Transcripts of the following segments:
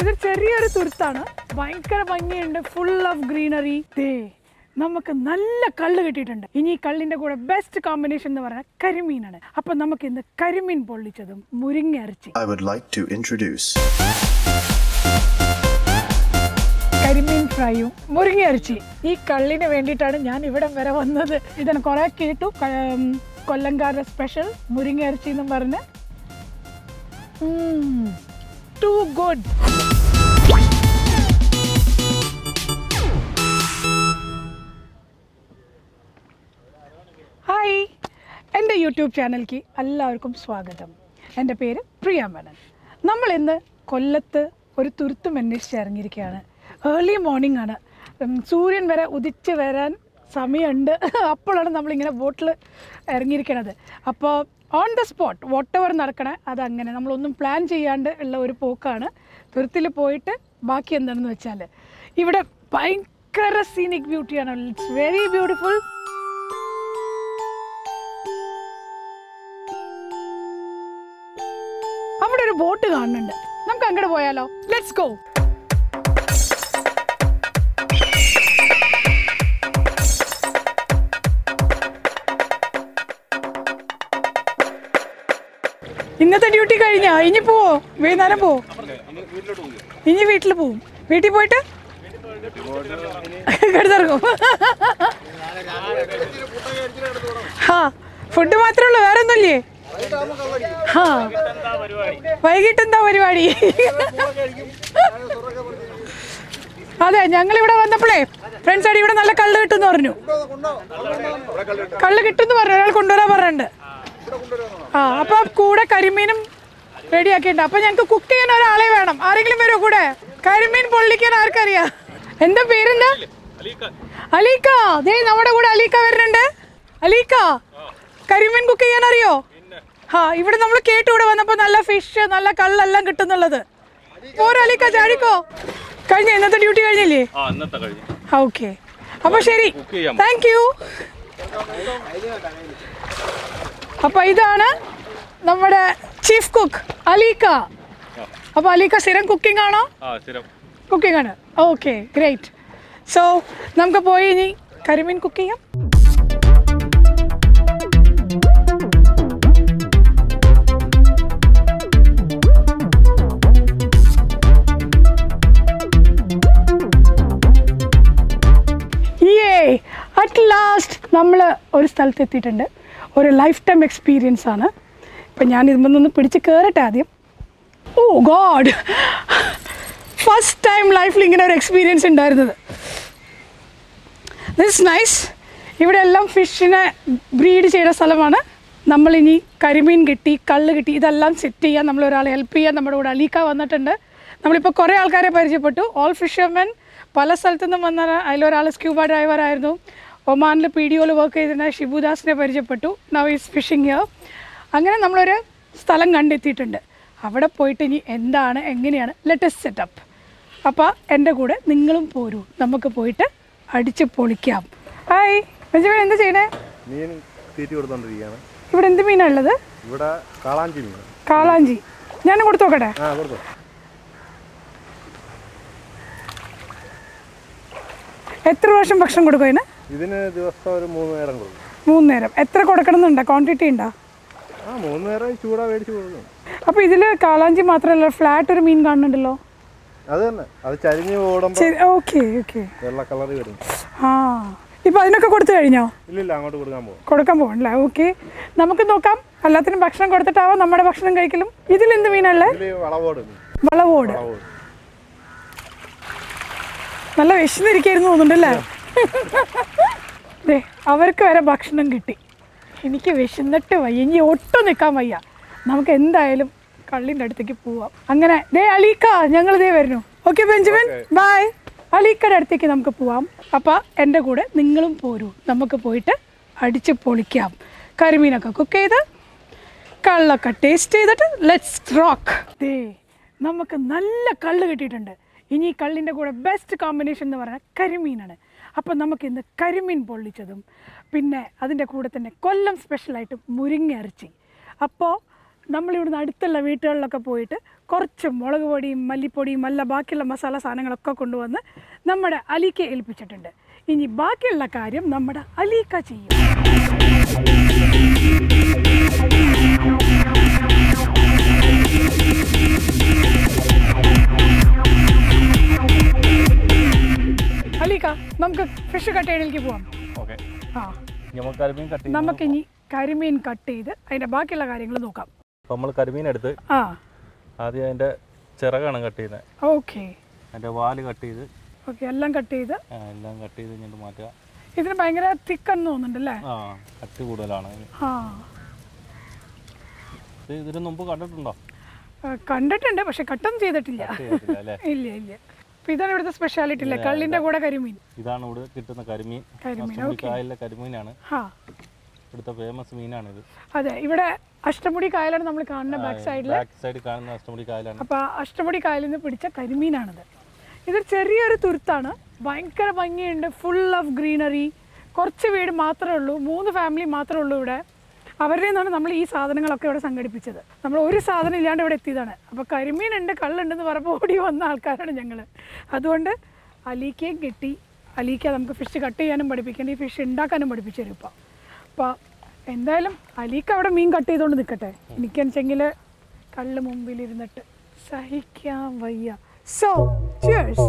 ഇതൊരു ചെറിയൊരു തുരുത്താണ് ഭയങ്കര ഭംഗിയുണ്ട് ഫുൾ ഓഫ് ഗ്രീനറി ദേ നമുക്ക് നല്ല കള്ള് കിട്ടിയിട്ടുണ്ട് ഇനി ഈ കള്ളിന്റെ കൂടെ ബെസ്റ്റ് കോമ്പിനേഷൻ എന്ന് പറയുന്നത് കരിമീനാണ് അപ്പൊ നമുക്ക് ഇന്ന് കരിമീൻ പൊള്ളിച്ചതും മുരിങ്ങ ഇറച്ചി I would like to introduce കരിമീൻ ഫ്രൈയും മുരിങ്ങ ഇറച്ചി ഈ കള്ളിന് വേണ്ടിയിട്ടാണ് ഞാൻ ഇവിടം വരെ വന്നത് ഇതിന് കുറെ കേട്ടു ക- ഉം, കൊല്ലംകാരുടെ സ്പെഷ്യൽ മുരിങ്ങ ഇറച്ചി എന്നും പറഞ്ഞ് ടു ഗുഡ് ഹായ് എൻ്റെ യൂട്യൂബ് ചാനലിലേക്ക് എല്ലാവർക്കും സ്വാഗതം എൻ്റെ പേര് പ്രിയ മേനൻ നമ്മൾ ഇന്ന് കൊല്ലത്ത് ഒരു തുരുത്തും അന്വേഷിച്ച് ഇറങ്ങിയിരിക്കുകയാണ് ഏർലി മോർണിംഗ് ആണ് ഉം, സൂര്യൻ വരെ ഉദിച്ച് വരാൻ സമയമുണ്ട് അപ്പോഴാണ് നമ്മളിങ്ങനെ ബോട്ടിൽ ഇറങ്ങിയിരിക്കണത് അപ്പോൾ on the spot whatever നടക്കണേ അതങ്ങനെ നമ്മളൊന്നും പ്ലാൻ ചെയ്യാണ്ട് ഉള്ള ഒരു പോക്കാണ് തുരുത്തിൽ പോയിട്ട് ബാക്കി എന്താണെന്ന് വെച്ചാൽ ഇവിടെ ഭയങ്കര സീനിക് ബ്യൂട്ടിയാണ് ഇറ്റ്സ് വെരി ബ്യൂട്ടിഫുൾ അവിടെ ഒരു ബോട്ട് കാണുന്നുണ്ട് നമുക്ക് അങ്ങോട്ട് പോയാലോ ലെറ്റ്സ് ഗോ ഇന്നത്തെ ഡ്യൂട്ടി കഴിഞ്ഞാ ഇനി പോവോ വൈകുന്നേരം പോവോ ഇനി വീട്ടിൽ പോവും വീട്ടിൽ പോയിട്ട് കിടന്നിറങ്ങും ആ ഫുഡ് മാത്രമേ ഉള്ളൂ വേറെ ഒന്നുമില്ലേ ആ വൈകിട്ട് എന്താ പരിപാടി അതെ ഞങ്ങൾ ഇവിടെ വന്നപ്പോഴേ ഫ്രണ്ട്സ് അടി ഇവിടെ നല്ല കള്ള് കിട്ടുമെന്ന് പറഞ്ഞു കള്ള് കിട്ടുമെന്ന് പറഞ്ഞു ഒരാൾ കൊണ്ടുവരാൻ പറഞ്ഞിട്ടുണ്ട് ആ അപ്പൊ കൂടെ കരിമീനും റെഡി ആക്കിയിട്ടുണ്ട് അപ്പൊ ഞങ്ങൾക്ക് കുക്ക് ചെയ്യാൻ ഒരാളെ വേണം ആരെങ്കിലും വരുമോ കൂടെ കരിമീൻ പൊള്ളിക്കാൻ ആർക്കറിയാം എന്താ പേരെന്താ അലീക്ക ദേ നമ്മുടെ കൂടെ അലീക്ക വരുന്നുണ്ട് അലീക്ക കരിമീൻ കുക്ക് ചെയ്യാൻ അറിയോ ആ ഇവിടെ നമ്മൾ കേട്ടു ഇവിടെ വന്നപ്പോ നല്ല ഫിഷ് നല്ല കള്ളെല്ലാം കിട്ടുന്നുള്ളത് പോരോ അലീക്ക ചാടിക്കോ കഴിഞ്ഞ ഇന്നത്തെ ഡ്യൂട്ടി കഴിഞ്ഞില്ലേ ആ ഇന്നത്തെ കഴിഞ്ഞു ഓക്കെ അപ്പൊ ശരി കുക്ക് ചെയ്യാം താങ്ക് യു അപ്പൊ ഇതാണ് നമ്മുടെ ചീഫ് കുക്ക് അലീക്ക അപ്പൊ അലീക്ക സ്ഥിരം കുക്കിംഗ് ആണോ ആ സ്ഥിരം കുക്കിംഗ് ആണ് ഓക്കെ ഗ്രേറ്റ് സോ നമുക്ക് പോയി ഇനി കരിമീൻ കുക്ക് ചെയ്യാം യേ അറ്റ് ലാസ്റ്റ് നമ്മൾ ഒരു സ്ഥലത്ത് എത്തിയിട്ടുണ്ട് ഒരു ലൈഫ് ടൈം എക്സ്പീരിയൻസ് ആണ് ഇപ്പം ഞാൻ ഇതിൽ പിടിച്ച് കയറട്ടെ ആദ്യം ഓ ഗോഡ് ഫസ്റ്റ് ടൈം ലൈഫിൽ ഇങ്ങനെ ഒരു എക്സ്പീരിയൻസ് ഉണ്ടായിരുന്നത് ദിസ് നൈസ് ഇവിടെ എല്ലാം ഫിഷിനെ ബ്രീഡ് ചെയ്യുന്ന സ്ഥലമാണ് നമ്മളിനി കരിമീൻ കിട്ടി കള്ള് കിട്ടി ഇതെല്ലാം സെറ്റ് ചെയ്യാൻ നമ്മൾ ഒരാളെ ഹെൽപ്പ് ചെയ്യാൻ നമ്മുടെ കൂടെ അലീക്ക വന്നിട്ടുണ്ട് നമ്മളിപ്പോൾ കുറേ ആൾക്കാരെ പരിചയപ്പെട്ടു ഓൾ ഫിഷർമെൻ പല സ്ഥലത്തു നിന്നും വന്ന അതിലൊരാൾ സ്ക്യൂബ ഡ്രൈവർ ആയിരുന്നു ഒമാനിൽ പി ഡി ഒയിൽ വർക്ക് ചെയ്തിരുന്ന ഷിബുദാസിനെ പരിചയപ്പെട്ടു നവ് ഈസ് ഫിഷിങ് ഹിയർ അങ്ങനെ നമ്മളൊരു സ്ഥലം കണ്ടെത്തിയിട്ടുണ്ട് അവിടെ പോയിട്ട് ഇനി എന്താണ് എങ്ങനെയാണ് ലെറ്റസ്റ്റ് സെറ്റപ്പ് അപ്പോൾ എൻ്റെ കൂടെ നിങ്ങളും പോരൂ നമുക്ക് പോയിട്ട് അടിച്ച് പൊളിക്കാം ഹായ് ബെഞ്ചമിൻ എന്താ ചെയ്യണേ മീൻ തീറ്റി കൊടുത്തോണ്ടിരിക്കുകയാണ് ഇവിടെ എന്ത് മീനാണ് ഉള്ളത് ഇവിടെ കാളാഞ്ചി മീൻ കാളാഞ്ചി ഞാനും കൊടുത്തു നോക്കട്ടെ ആ കൊടുത്തു എത്ര പ്രാവശ്യം ഭക്ഷണം കൊടുക്കും അതിന് ഇതിന് ദിവസം ഒരു മൂന്ന് നേരം കൊടുക്കും മൂന്ന് നേരം എത്ര കൊടുക്കണമെന്നുണ്ടോ ക്വാണ്ടിറ്റി ഉണ്ടോ ആ മൂന്ന് നേരം ചൂടാ മേടിച്ച് കൊടുക്കും അപ്പോൾ ഇതിൽ കാളാഞ്ചി മാത്രമല്ല ഫ്ലാറ്റ് ഒരു മീൻ കാണുന്നുണ്ടല്ലോ അത് തന്നെ അത് ചരിഞ്ഞ് ഓടുമ്പോൾ ശരി ഓക്കെ ഓക്കെ വെള്ള കളർ വരും ആ ഇപ്പോൾ അതിനൊക്കെ കൊടുത്തു കഴിഞ്ഞോ ഇല്ലില്ല അങ്ങോട്ട് കൊടുക്കാൻ പോകും കൊടുക്കാൻ പോകണല്ലേ ഓക്കെ നമുക്ക് നോക്കാം എല്ലാത്തിനും ഭക്ഷണം കൊടുത്തിട്ടാവാം നമ്മുടെ ഭക്ഷണം കഴിക്കലും ഇതിൽ എന്ത് മീനല്ലേ ഇതിൽ വളവോട് മീൻ വളവോട് വളവോട് നല്ല വിശന്നിരിക്കായിരുന്നു തോന്നുന്നുണ്ടല്ലേ ദേ അവർക്ക് വരെ ഭക്ഷണം കിട്ടി എനിക്ക് വിശന്നിട്ട് വയ്യ ഇനി ഒട്ടും നിൽക്കാൻ വയ്യ നമുക്ക് എന്തായാലും കള്ളിൻ്റെ അടുത്തേക്ക് പോവാം അങ്ങനെ ദേ അലീക്ക ഞങ്ങൾ ദേ വരുന്നു ഓക്കെ ബെഞ്ചമിൻ ബൈ അലീക്കയുടെ അടുത്തേക്ക് നമുക്ക് പോവാം അപ്പം എൻ്റെ കൂടെ നിങ്ങളും പോരൂ നമുക്ക് പോയിട്ട് അടിച്ച് പൊളിക്കാം കരിമീനൊക്കെ കുക്ക് ചെയ്ത് കള്ളൊക്കെ ടേസ്റ്റ് ചെയ്തിട്ട് ലെറ്റ്സ് റോക്ക് ദേ നമുക്ക് നല്ല കള്ള് കിട്ടിയിട്ടുണ്ട് ഇനി ഈ കള്ളിൻ്റെ കൂടെ ബെസ്റ്റ് കോമ്പിനേഷൻ എന്ന് പറയുന്നത് കരിമീനാണ് അപ്പം നമുക്ക് ഇന്ന് കരിമീൻ പൊള്ളിച്ചതും പിന്നെ അതിൻ്റെ കൂടെ തന്നെ കൊല്ലം സ്പെഷ്യലായിട്ട് മുരിങ്ങ ഇറച്ചി അപ്പോൾ നമ്മളിവിടുന്ന് അടുത്തുള്ള വീട്ടുകളിലൊക്കെ പോയിട്ട് കുറച്ച് മുളക് പൊടിയും മല്ലിപ്പൊടിയും അല്ല ബാക്കിയുള്ള മസാല സാധനങ്ങളൊക്കെ കൊണ്ടുവന്ന് നമ്മുടെ അലീക്കെ ഏൽപ്പിച്ചിട്ടുണ്ട് ഇനി ബാക്കിയുള്ള കാര്യം നമ്മുടെ അലീക്ക ചെയ്യും അലീക്ക നമുക്ക് ഫിഷ് കട്ടേണിലേക്ക് പോവാം ഓക്കെ ആ നമുക്ക് കരിമീൻ കട്ട് ചെയ്യും നമുക്കിനി കരിമീൻ കട്ട് ചെയ്ത് അതിൻ്റെ ബാക്കിയുള്ള കാര്യങ്ങൾ നോക്കാം അപ്പോൾ നമ്മൾ കരിമീൻ എടുത്ത് ആ ആദ്യം അതിൻ്റെ ചിറകാണ് കട്ട് ചെയ്യുന്നത് ഓക്കെ അതിൻ്റെ വാല് കട്ട് ചെയ്ത് ഓക്കെ എല്ലാം കട്ട് ചെയ്ത് ആ, എല്ലാം കട്ട് ചെയ്ത് കഴിഞ്ഞിട്ട് മാറ്റുക ഇതിന് ഭയങ്കര തിക്കെന്ന് തോന്നുന്നുണ്ടല്ലേ ആ കട്ടി കൂടുതലാണ് അതിന്. ആ ഇത് ഇതിന് മുമ്പ് കണ്ടിട്ടുണ്ടോ ആ, കണ്ടിട്ടുണ്ട് പക്ഷെ കട്ടൊന്നും ചെയ്തിട്ടില്ല ചെയ്തിട്ടില്ല അല്ലേ ഇല്ല ഇല്ല അപ്പൊ ഇതാണ് ഇവിടുത്തെ സ്പെഷ്യാലിറ്റി അല്ലേ കള്ളിന്റെ കൂടെ കരിമീൻ ഇതാണ് ഇവിടെ കിട്ടുന്ന കരിമീൻ കരിമീൻ അഷ്ടമുടി കായലിലെ കരിമീനാണ് ആ ഇവിടുത്തെ ഫേമസ് മീനാണിത് അതെ ഇവിടെ അഷ്ടമുടി കായലാണ് നമ്മൾ കാണുന്ന ബാക്ക് സൈഡിൽ ബാക്ക് സൈഡിൽ കാണുന്ന അഷ്ടമുടി കായലാണ് അപ്പോൾ ആ അഷ്ടമുടി കായലിൽ നിന്ന് പിടിച്ച കരിമീനാണിത് ഇതൊരു ചെറിയൊരു തുരുത്താണ് ഭയങ്കര ഭംഗിയുണ്ട് ഫുൾ ഓഫ് ഗ്രീനറി കുറച്ച് വീട് മാത്രമേ ഉള്ളൂ മൂന്ന് ഫാമിലി മാത്രമേ ഉള്ളൂ ഇവിടെ അവരുടെ നിന്നാണ് നമ്മൾ ഈ സാധനങ്ങളൊക്കെ ഇവിടെ സംഘടിപ്പിച്ചത് നമ്മൾ ഒരു സാധനം ഇല്ലാണ്ട് ഇവിടെ എത്തിയതാണ് അപ്പോൾ കരിമീനുണ്ട് കള്ളുണ്ടെന്ന് പറഞ്ഞപ്പോൾ ഓടി വന്ന ആൾക്കാരാണ് ഞങ്ങൾ അതുകൊണ്ട് അലീക്കയും കിട്ടി അലീക്ക നമുക്ക് ഫിഷ് കട്ട് ചെയ്യാനും പഠിപ്പിക്കേണ്ട ഈ ഫിഷ് ഉണ്ടാക്കാനും പഠിപ്പിച്ചു തരും ഇപ്പോൾ അപ്പോൾ എന്തായാലും അലീക്ക അവിടെ മീൻ കട്ട് ചെയ്തുകൊണ്ട് നിൽക്കട്ടെ എനിക്കെന്നുവെച്ചെങ്കിൽ കള്ള് മുമ്പിലിരുന്നിട്ട് സഹിക്കാൻ വയ്യ സോ cheers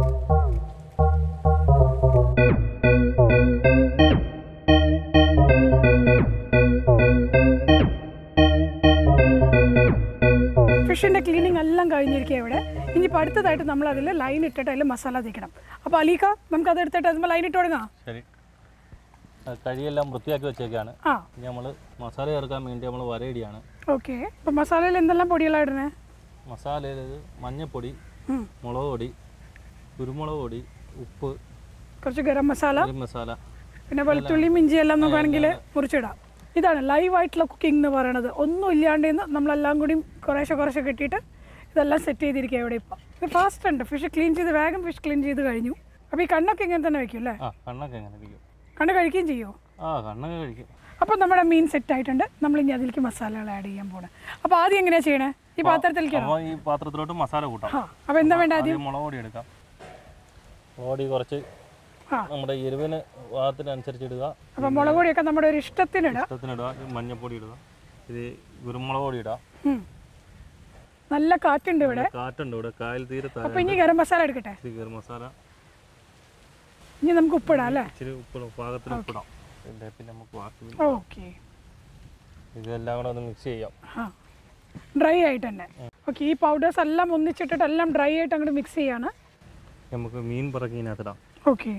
ഫിഷിൻ്റെ ക്ലീനിങ് എല്ലാം കഴിഞ്ഞിരിക്കുക ഇവിടെ ഇനിയിപ്പോൾ അടുത്തതായിട്ട് നമ്മൾ അതിൽ ലൈൻ ഇട്ടിട്ട് അതിൽ മസാല തേക്കണം അപ്പോൾ അലീക്ക നമുക്ക് അത് എടുത്തിട്ട് അതുമ്പോൾ ലൈൻ ഇട്ട് തുടങ്ങാം ശരി അത് കഴിയെല്ലാം വൃത്തിയാക്കി വെച്ചേക്കാണ് ആ ഇനി നമ്മൾ മസാല ചേർക്കാൻ വേണ്ടി നമ്മൾ വരയിടിയാണ് ഓക്കെ അപ്പോൾ മസാലയിൽ എന്തെല്ലാം പൊടികളാണ് ഇടണേ മസാലയിൽ മഞ്ഞൾപ്പൊടി ഉം. മുളക് പൊടി കുരുമുളക് പൊടി ഉപ്പ് കുറച്ച് ഗരം മസാല ഗരം മസാല പിന്നെ വെളുത്തുള്ളിയും ഇഞ്ചിയും എല്ലാം നമുക്ക് വേണമെങ്കിൽ മുറിച്ചിടാം ഇതാണ് ലൈവ് ആയിട്ടുള്ള കുക്കിംഗ് എന്ന് പറയണത് ഒന്നും ഇല്ലാണ്ട് നമ്മളെല്ലാം കൂടി കുറേശ്ശെ കുറേശ്ശെ കെട്ടിയിട്ട് ഇതെല്ലാം സെറ്റ് ചെയ്തിരിക്കുക ഇവിടെ ഇപ്പം ഇത് ഫാസ്റ്റ് ഉണ്ട് ഫിഷ് ക്ലീൻ ചെയ്ത് വേഗം ഫിഷ് ക്ലീൻ ചെയ്ത് കഴിഞ്ഞു അപ്പോൾ ഈ കണ്ണൊക്കെ ഇങ്ങനെ തന്നെ വെക്കും അല്ലേ ആ കണ്ണൊക്കെ എങ്ങനെ ഇരിക്കും കണ്ണ് കഴിക്കുകയും ചെയ്യുമോ ആ കണ്ണൊക്കെ കഴിക്കും അപ്പോൾ നമ്മുടെ മീൻ സെറ്റ് ആയിട്ടുണ്ട് നമ്മൾ ഇനി അതിലേക്ക് മസാലകൾ ആഡ് ചെയ്യാൻ പോണേ അപ്പോൾ ആദ്യം എങ്ങനെയാണ് ചെയ്യണേ ഈ പാത്രത്തിലേക്കാണോ അപ്പോൾ ഈ പാത്രത്തിലോട്ട് മസാല കൂട്ടാം ആ അപ്പോൾ എന്താ വേണ്ട ആദ്യം ആദ്യം മുളക് പൊടി എടുക്കാം മുളക് പൊടി കുറച്ച് ആ നമ്മുടെ എരിവിന് ഭാഗത്തിനനുസരിച്ച് ഇടുക അപ്പോൾ മുളക് പൊടിയൊക്കെ നമ്മുടെ ഒരു ഇഷ്ടത്തിനിടാം ഇഷ്ടത്തിനിടുക ഈ മഞ്ഞൾപ്പൊടി ഇടുക ഇത് കുരുമുളക് പൊടി ഇടുക ഉം. നല്ല കാറ്റുണ്ട് ഇവിടെ കാറ്റുണ്ട് ഇവിടെ കായൽ തീരത്തായ അപ്പോൾ ഇനി ഗരം മസാല എടുക്കട്ടെ ഇച്ചിരി ഗരം മസാല ഇനി നമുക്ക് ഉപ്പിടാം അല്ലേ ഇച്ചിരി ഉപ്പിടും പാകത്തിന് ഉപ്പിടാം പിന്നെ പിന്നെ നമുക്ക് ബാക്കി ഓക്കെ ഇതെല്ലാം കൂടെ ഒന്ന് മിക്സ് ചെയ്യാം ആ ഡ്രൈ ആയിട്ട് തന്നെ ഓക്കെ ഈ പൗഡേഴ്സ് എല്ലാം ഒന്നിച്ചിട്ടിട്ട് എല്ലാം ഡ്രൈ ആയിട്ട് അങ്ങോട്ട് മിക്സ് ചെയ്യാണ് നമുക്ക് മീൻ പറക്കി ഇതിനകത്തിടാം ഓക്കെ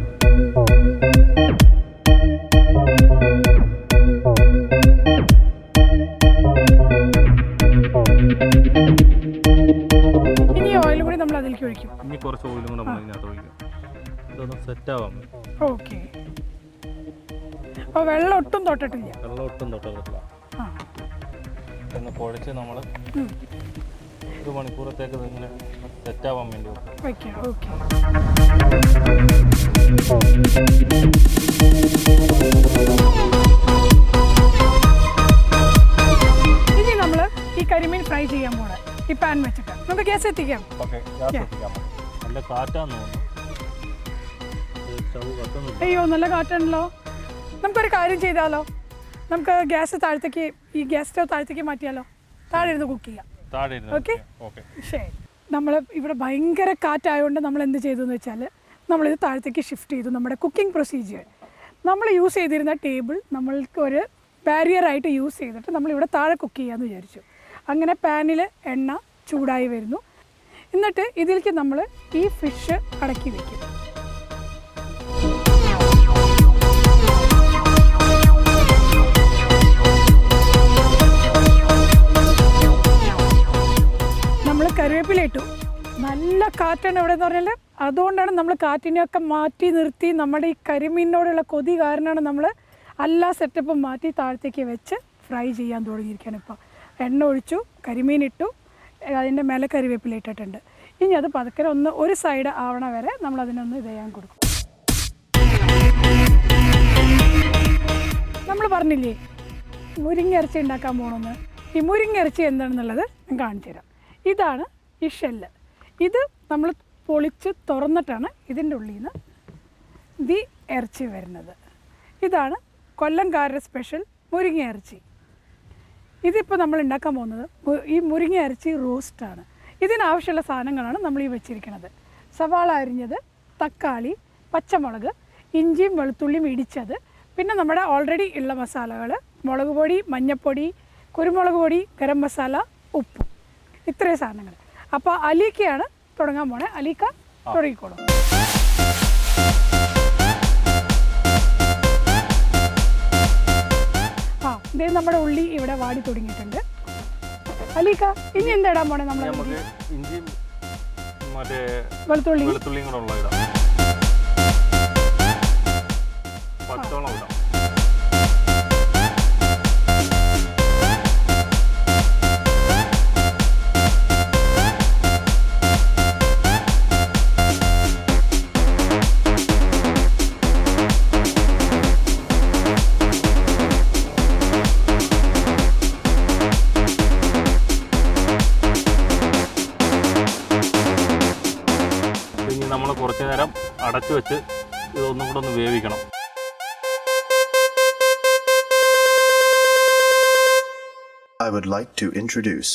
ഇനി ഓയിൽ കൂടി നമ്മൾ അതിലേക്ക് ഒഴിക്കും ഇനി കുറച്ച് ഓയിലും കൂടെ നമ്മൾ ഇതിനകത്ത് ഒഴിക്കും ഇതൊന്ന് സെറ്റ് ആവാൻ വേണ്ടി ഓക്കെ അപ്പോൾ വെള്ളം ഒട്ടും തൊട്ടിട്ടില്ല വെള്ളം ഒട്ടും തൊട്ടത്തില്ല ആ ഒന്ന് കുഴച്ച് നമ്മൾ ഉം. ഒരു മണിക്കൂറത്തേക്ക് ഇതിങ്ങനെ സെറ്റ് ആവാൻ വേണ്ടി വെക്കും വയ്ക്കാം ഓക്കെ ഇനി നമ്മൾ ഈ കരിമീൻ ഫ്രൈ ചെയ്യാൻ പോണെ ഈ പാൻ വെച്ചിട്ട് നമുക്ക് ഗ്യാസ് എത്തിക്കാം ഓക്കെ ഗ്യാസ് എത്തിക്കാൻ മതി നല്ല കാറ്റാന്ന് തോന്നുന്നു സ്റ്റവ് കത്തുന്നില്ല അയ്യോ നല്ല കാറ്റുണ്ടല്ലോ നമുക്കൊരു കാര്യം ചെയ്താലോ നമുക്ക് ഗ്യാസ് താഴത്തേക്ക് ഈ ഗ്യാസ് സ്റ്റവ് താഴത്തേക്ക് മാറ്റിയാലോ താഴെ ഇരുന്ന് കുക്ക് ചെയ്യാം താഴെ ഇരുന്ന് ഓക്കെ ഓക്കെ ശരി നമ്മൾ ഇവിടെ ഭയങ്കര കാറ്റായതുകൊണ്ട് നമ്മൾ എന്ത് ചെയ്തു എന്ന് വെച്ചാൽ നമ്മളിത് താഴത്തേക്ക് ഷിഫ്റ്റ് ചെയ്തു നമ്മുടെ കുക്കിംഗ് പ്രൊസീജിയർ നമ്മൾ യൂസ് ചെയ്തിരുന്ന ടേബിൾ നമ്മൾക്ക് ഒരു ബാരിയർ ആയിട്ട് യൂസ് ചെയ്തിട്ട് നമ്മളിവിടെ താഴെ കുക്ക് ചെയ്യാമെന്ന് വിചാരിച്ചു അങ്ങനെ പാനിൽ എണ്ണ ചൂടായി വരുന്നു എന്നിട്ട് ഇതിലേക്ക് നമ്മൾ ഈ ഫിഷ് അടക്കി വെക്കും നമ്മൾ കറിവേപ്പില ഇട്ടു നല്ല കാറ്റാണ് ഇവിടെ എന്ന് പറഞ്ഞാൽ അതുകൊണ്ടാണ് നമ്മൾ കാറ്റിനെയൊക്കെ മാറ്റി നിർത്തി നമ്മുടെ ഈ കരിമീനിനോടുള്ള കൊതി കാരണമാണ് നമ്മൾ എല്ലാ സെറ്റപ്പും മാറ്റി താഴത്തേക്ക് വെച്ച് ഫ്രൈ ചെയ്യാൻ തുടങ്ങിയിരിക്കുകയാണ് ഇപ്പോൾ എണ്ണ ഒഴിച്ചു കരിമീൻ ഇട്ടു അതിൻ്റെ മേലെ കറിവേപ്പില ഇട്ടിട്ടുണ്ട് ഇനി അത് പതുക്കെ ഒന്ന് ഒരു സൈഡ് ആവണ വരെ നമ്മൾ അതിനൊന്ന് ഇത് ചെയ്യാൻ കൊടുക്കും നമ്മൾ പറഞ്ഞില്ലേ മുരിങ്ങ ഇറച്ചി ഉണ്ടാക്കാൻ പോകണമെന്ന് ഈ മുരിങ്ങ ഇറച്ചി എന്താണെന്നുള്ളത് ഞാൻ കാണിച്ചു തരാം ഇതാണ് ഈ ഷെല്ല് ഇത് നമ്മൾ പൊളിച്ച് തുറന്നിട്ടാണ് ഇതിൻ്റെ ഉള്ളിൽ നിന്ന് ദി ഇറച്ചി വരുന്നത് ഇതാണ് കൊല്ലംകാരുടെ സ്പെഷ്യൽ മുരിങ്ങ ഇറച്ചി ഇതിപ്പോൾ നമ്മൾ ഉണ്ടാക്കാൻ പോകുന്നത് മു- ഈ മുരിങ്ങ ഇറച്ചി റോസ്റ്റാണ് ഇതിനാവശ്യമുള്ള സാധനങ്ങളാണ് നമ്മൾ ഈ വെച്ചിരിക്കുന്നത് സവാള അരിഞ്ഞത് തക്കാളി പച്ചമുളക് ഇഞ്ചിയും വെളുത്തുള്ളിയും ഇടിച്ചത് പിന്നെ നമ്മുടെ ഓൾറെഡി ഉള്ള മസാലകൾ മുളക് പൊടി മഞ്ഞൾപ്പൊടി കുരുമുളക് പൊടി ഗരം മസാല ഉപ്പ് ഇത്രയും സാധനങ്ങൾ അപ്പോൾ അലീക്കയാണ് തുടങ്ങാൻ പോണേ അലീക്ക തുടങ്ങിക്കോളും ആ ഇതേ നമ്മുടെ ഉള്ളി ഇവിടെ വാടി തുടങ്ങിയിട്ടുണ്ട് അലീക്ക ഇനി എന്താ ഇടാൻ പോണേ നമ്മൾ നമുക്ക് ഇഞ്ചിയും മറ്റേ വെളുത്തുള്ളി വെളുത്തുള്ളിയും കൂടെ ഉള്ള ഇടാം പത്തോളം ഇടാം ഇനി നമ്മൾ കുറച്ച് നേരം അടച്ചു വെച്ച് ഇതൊന്നും കൂടെ ഒന്ന് വേവിക്കണം I would like to introduce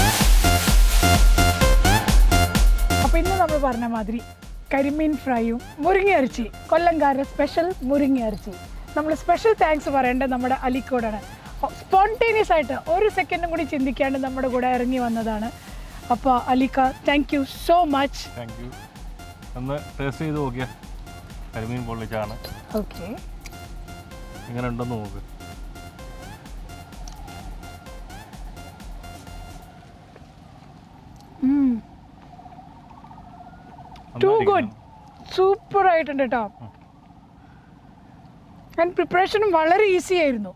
അപ്പോൾ ഇന്ന് നമ്മൾ പറഞ്ഞ മാതിരി കരിമീൻ ഫ്രൈയും മുരിങ്ങ ഇറച്ചി കൊല്ലംകാരുടെ സ്പെഷ്യൽ മുരിങ്ങ ഇറച്ചി നമ്മൾ സ്പെഷ്യൽ താങ്ക്സ് പറയേണ്ടത് നമ്മുടെ അലിക്കോടാണ് സ്പോണ്ടേനിയസ് ആയിട്ട് ഒരു സെക്കൻഡും കൂടി ചിന്തിക്കാണ്ട് നമ്മുടെ കൂടെ ഇറങ്ങി വന്നതാണ് അപ്പോൾ അലിക്ക thank you so much thank you ഒന്ന് ടേസ്റ്റ് ചെയ്ത് നോക്കിയാൽ കരിമീൻ പൊള്ളിച്ചാണ് ഓക്കെ ഇങ്ങനെ ഉണ്ടെന്ന് നോക്ക് ടു നന്നായിരിക്കണം. ഗുഡ് സൂപ്പർ ആയിട്ടുണ്ട് കേട്ടോ ആൻഡ് പ്രിപ്പറേഷനും വളരെ ഈസി ആയിരുന്നു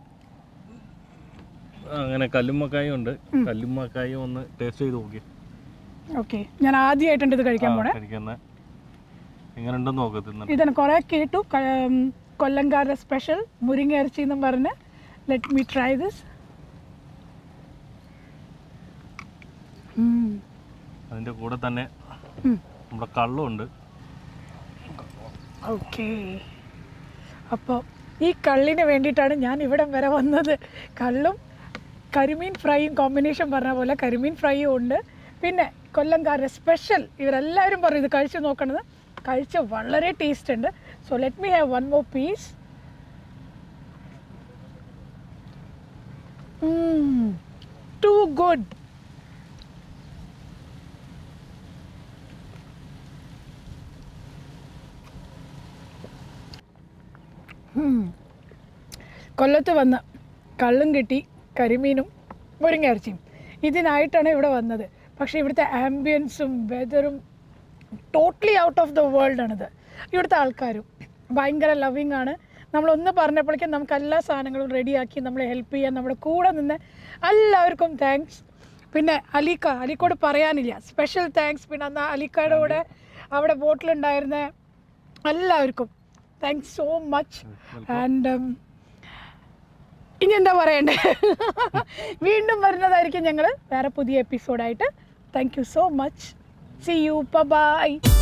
അങ്ങനെ കല്ലുമ്മക്കായും ഉണ്ട് കല്ലുമ്മക്കായും ഒന്ന് ടേസ്റ്റ് ചെയ്ത് നോക്കി ഓക്കെ ഞാൻ ആദ്യമായിട്ടുണ്ട് ഇത് കഴിക്കാൻ പോണേ കഴിക്കുന്ന എങ്ങനെ ഉണ്ടെന്ന് നോക്ക് തിന്നിട്ട് ഇതാണ് കുറേ കേട്ടു ക- ഉം, കൊല്ലംകാരുടെ സ്പെഷ്യൽ മുരിങ്ങ ഇറച്ചി എന്നും പറഞ്ഞ് ലെറ്റ് മീ ട്രൈ ദിസ് അതിൻ്റെ കൂടെ തന്നെ നമ്മുടെ കള്ളുണ്ട് ഓക്കെ അപ്പോൾ ഈ കള്ളിന് വേണ്ടിയിട്ടാണ് ഞാൻ ഇവിടം വരെ വന്നത് കള്ളും കരിമീൻ ഫ്രൈയും കോമ്പിനേഷൻ പറഞ്ഞ പോലെ കരിമീൻ ഫ്രൈയും ഉണ്ട് പിന്നെ കൊല്ലംകാരുടെ സ്പെഷ്യൽ ഇവരെല്ലാവരും പറയും ഇത് കഴിച്ച് നോക്കണത് കഴിച്ച് വളരെ ടേസ്റ്റ് ഉണ്ട് so let me have one more piece too good കൊല്ലത്ത് വന്ന് കള്ളും കിട്ടി കരിമീനും മുരിങ്ങ ഇറച്ചിയും ഇതിനായിട്ടാണ് ഇവിടെ വന്നത് പക്ഷേ ഇവിടുത്തെ ആംബിയൻസും വെതറും totally out of the world ആണിത് ഇവിടുത്തെ ആൾക്കാരും ഭയങ്കര ലവിങ് ആണ് നമ്മളൊന്ന് പറഞ്ഞപ്പോഴേക്കും നമുക്ക് എല്ലാ സാധനങ്ങളും റെഡിയാക്കി നമ്മളെ ഹെൽപ്പ് ചെയ്യാൻ നമ്മുടെ കൂടെ നിന്ന് എല്ലാവർക്കും താങ്ക്സ് പിന്നെ അലീക്ക അലിക്കോട് പറയാനില്ല സ്പെഷ്യൽ താങ്ക്സ് പിന്നെ അന്ന് അലിക്കയുടെ കൂടെ അവിടെ ബോട്ടിലുണ്ടായിരുന്ന എല്ലാവർക്കും താങ്ക്സ് സോ മച്ച് ആൻഡ് ഇനി എന്താ പറയണ്ടേ വീണ്ടും വരുന്നതായിരിക്കും ഞങ്ങൾ വേറെ പുതിയ എപ്പിസോഡായിട്ട് thank you so much see you by